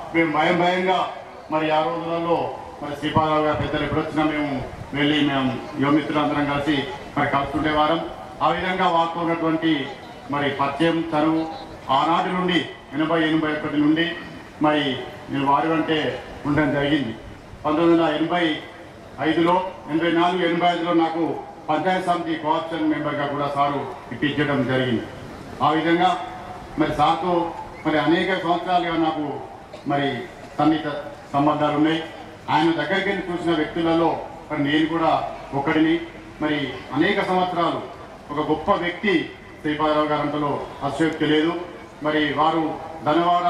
మేము భయం భయంగా మరి ఆ రోజులలో మరి శ్రీపాదరావు గారు పెద్దలు ఎప్పుడు వచ్చినా మేము వెళ్ళి మేము యువమిత్రులందరం కలిసి మరి కలుస్తుండేవారం ఆ విధంగా వాకు ఉన్నటువంటి మరి పరిచయం చనువు ఆనాటి నుండి ఎనభై ఎనభై ఒకటి నుండి మరి నేను వారి అంటే ఉండడం జరిగింది పంతొమ్మిది వందల ఎనభై ఐదులో ఎనభై నాలుగు ఎనభై ఐదులో నాకు పంచాయత్ సమితి కోఆప్షన్ మెంబర్గా కూడా సారు ఇప్పించడం జరిగింది ఆ విధంగా మరి సార్తో మరి అనేక సంవత్సరాలుగా నాకు మరి సన్నిహిత సంబంధాలు ఉన్నాయి ఆయన దగ్గరికి వెళ్ళి చూసిన వ్యక్తులలో మరి నేను కూడా ఒకడిని మరి అనేక సంవత్సరాలు ఒక గొప్ప వ్యక్తి శ్రీపాదరావు గారు అంతలో అతిశయోక్తి లేదు మరి వారు ధనవాడ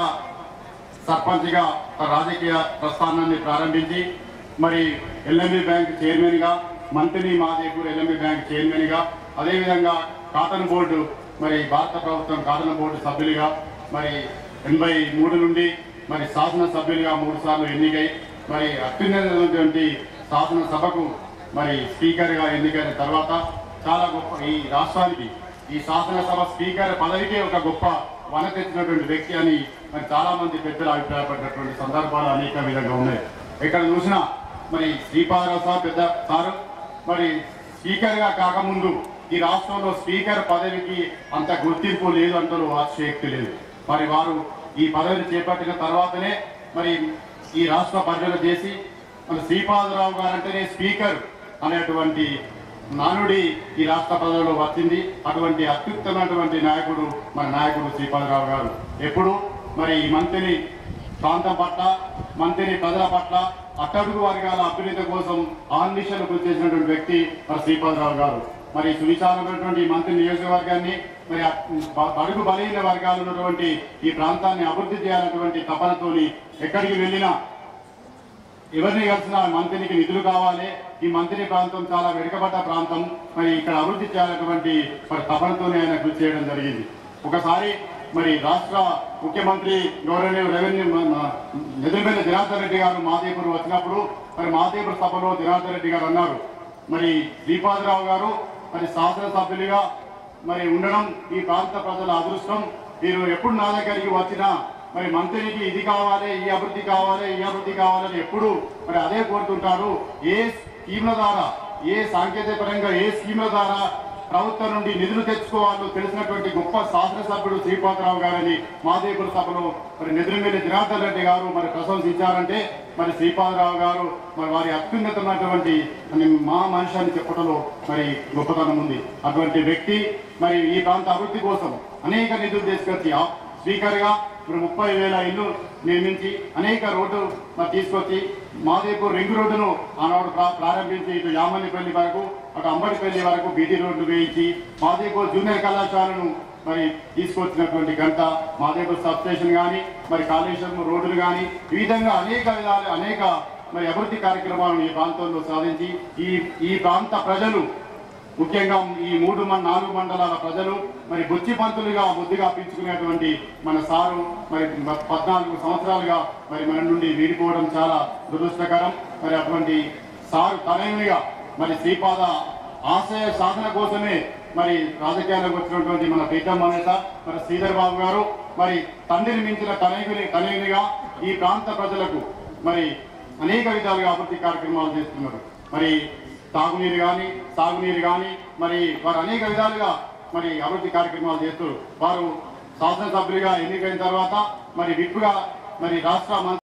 సర్పంచ్గా తన రాజకీయ ప్రస్థానాన్ని ప్రారంభించి మరి ఎల్ఎంబి బ్యాంక్ చైర్మన్గా మంత్రి మాదేపూర్ ఎల్ఎంబి బ్యాంక్ చైర్మన్గా అదేవిధంగా కాటన్ బోర్డు మరి భారత ప్రభుత్వం కాటన్ బోర్డు సభ్యులుగా మరి ఎనభై మూడు నుండి మరి శాసనసభ్యులుగా మూడు సార్లు ఎన్నికై మరి అత్యున్నతమైనటువంటి శాసనసభకు మరి స్పీకర్గా ఎన్నికైన తర్వాత చాలా గొప్ప ఈ రాష్ట్రానికి ఈ శాసనసభ స్పీకర్ పదవికే ఒక గొప్ప వన తెచ్చినటువంటి వ్యక్తి అని మరి చాలా మంది పెద్దలు అభిప్రాయపడినటువంటి సందర్భాలు అనేక విధంగా ఉన్నాయి ఎక్కడ చూసినా మరి శ్రీపాదరావు సార్ పెద్ద సారు మరి స్పీకర్గా కాకముందు ఈ రాష్ట్రంలో స్పీకర్ పదవికి అంత గుర్తింపు లేదు అంటారు వార్షేక్తి లేదు మరి వారు ఈ పదవిని చేపట్టిన తర్వాతనే మరి ఈ రాష్ట్ర పరిపాలన చేసి మన శ్రీపాదరావు గారు అంటేనే స్పీకర్ అనేటువంటి నానుడి ఈ రాష్ట్ర ప్రజల్లో వచ్చింది అటువంటి అత్యుత్తమైనటువంటి నాయకుడు మన నాయకుడు శ్రీపాదరావు గారు ఎప్పుడు మరి ఈ మంత్రిని ప్రాంతం పట్ల మంత్రిని ప్రజల పట్ల అట్టడుగు వర్గాల అభ్యున్నతి కోసం ఆన్నిషలు కృషి చేసినటువంటి వ్యక్తి మరి శ్రీపాదరావు గారు మరి సువిశాలమైనటువంటి ఈ మంత్రి నియోజకవర్గాన్ని మరి ఆ బ- బడుగు బలహీన వర్గాలు ఉన్నటువంటి ఈ ప్రాంతాన్ని అభివృద్ధి చేయాలన్నటువంటి తపనతోని ఎక్కడికి వెళ్ళినా ఎవరిని కలిసిన మంత్రికి నిధులు కావాలి ఈ మంత్రి ప్రాంతం చాలా వెనుకబడ్డ ప్రాంతం మరి ఇక్కడ అభివృద్ధి చేయాలన్నటువంటి మరి తపనతోనే ఆయన కృషి చేయడం జరిగింది ఒకసారి మరి రాష్ట్ర ముఖ్యమంత్రి గౌరవనీయ రెవెన్యూ నిధులమైన జనార్దన్ రెడ్డి గారు మాదేపూర్ వచ్చినప్పుడు మరి మాదేపూర్ సభలో జనార్దన్ రెడ్డి గారు అన్నారు మరి శ్రీపాదరావు గారు మరి శాసనసభ్యులుగా మరి ఉండడం ఈ ప్రాంత ప్రజల అదృష్టం మీరు ఎప్పుడు నా దగ్గరికి వచ్చినా మరి మంత్రికి ఇది కావాలి ఈ అభివృద్ధి కావాలి ఈ అభివృద్ధి కావాలని ఎప్పుడు మరి అదే కోరుతుంటారు ఏ స్కీమ్ల ద్వారా ఏ సాంకేతిక పరంగా ఏ స్కీమ్ల ద్వారా ప్రభుత్వం నుండి నిధులు తెచ్చుకోవాలో తెలిసినటువంటి గొప్ప శాసనసభ్యుడు శ్రీపాదరావు గారని మాదేపుర సభలో మరి నిధులమేలి జనార్దన్ రెడ్డి గారు మరి ప్రశంసించారంటే మరి శ్రీపాదరావు గారు మరి వారి అత్యున్నతమైనటువంటి అని మా మనిషి అని చెప్పడంలో మరి గొప్పతనం ఉంది అటువంటి వ్యక్తి మరి ఈ ప్రాంత అభివృద్ధి కోసం అనేక నిధులు తీసుకొచ్చి ఆ స్పీకర్గా ఇప్పుడు ముప్పై వేల ఇల్లు నిర్మించి అనేక రోడ్డు మరి తీసుకొచ్చి మాదేపూర్ రింగ్ రోడ్డును ఆనాడు ప్రా- ప్రారంభించి ఇటు యామల్లిపల్లి వరకు అటు అంబడిపల్లి వరకు బీటీ రోడ్డు వేయించి మాదేపూర్ జూనియర్ కళాశాలను మరి తీసుకొచ్చినటువంటి గంట మాదేపూర్ సబ్ స్టేషన్ కానీ మరి కాళేశ్వరం రోడ్డులు కానీ ఈ విధంగా అనేక విధాలు అనేక మరి అభివృద్ధి కార్యక్రమాలను ఈ ప్రాంతంలో సాధించి ఈ ఈ ప్రాంత ప్రజలు ముఖ్యంగా ఈ మూడు మన నాలుగు మండలాల ప్రజలు మరి బుచ్చి పంతులుగా ముద్దుగా పీల్చుకునేటువంటి మన సారు మరి పద్నాలుగు సంవత్సరాలుగా మరి మన నుండి వీడిపోవడం చాలా దురదృష్టకరం మరి అటువంటి సారు తనయునిగా మరి శ్రీపాద ఆశయ సాధన కోసమే మరి రాజకీయాలకు వచ్చినటువంటి మన ప్రీతం నేత మరి శ్రీధర్ బాబు గారు మరి తండ్రిని మించిన తనయుని తనయునిగా ఈ ప్రాంత ప్రజలకు మరి అనేక విధాలుగా అభివృద్ధి కార్యక్రమాలు చేస్తున్నారు మరి తాగునీరు కానీ సాగునీరు కానీ మరి వారు అనేక విధాలుగా మరి అభివృద్ధి కార్యక్రమాలు చేస్తూ వారు శాసనసభ్యులుగా ఎన్నికైన తర్వాత మరి విప్పుగా మరి రాష్ట్ర మంత్రి